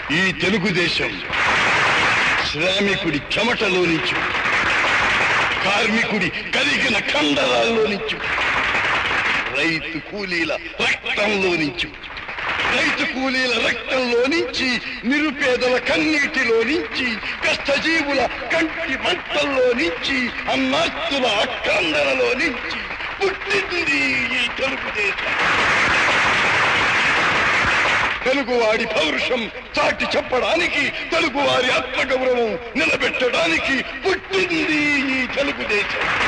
ఈ తెలుగుదేశం శ్రామికుడి చెమటలో నుంచి కార్మికుడి కరిగిన కండరాల్లో నుంచి రైతు కూలీల రక్తంలో నుంచి రైతు కూలీల రక్తంలో నుంచి నిరుపేదల కన్నీటిలో నుంచి కష్టజీవుల కంటి మంటల్లో నుంచి అన్నాస్తుల అక్కందరలో నుంచి పుట్టింది ఈ తెలుగుదేశం తెలుగువాడి పౌరుషం చాటి చెప్పడానికి తెలుగువారి ఆత్మగౌరవం నిలబెట్టడానికి పుట్టింది ఈ తెలుగుదేశం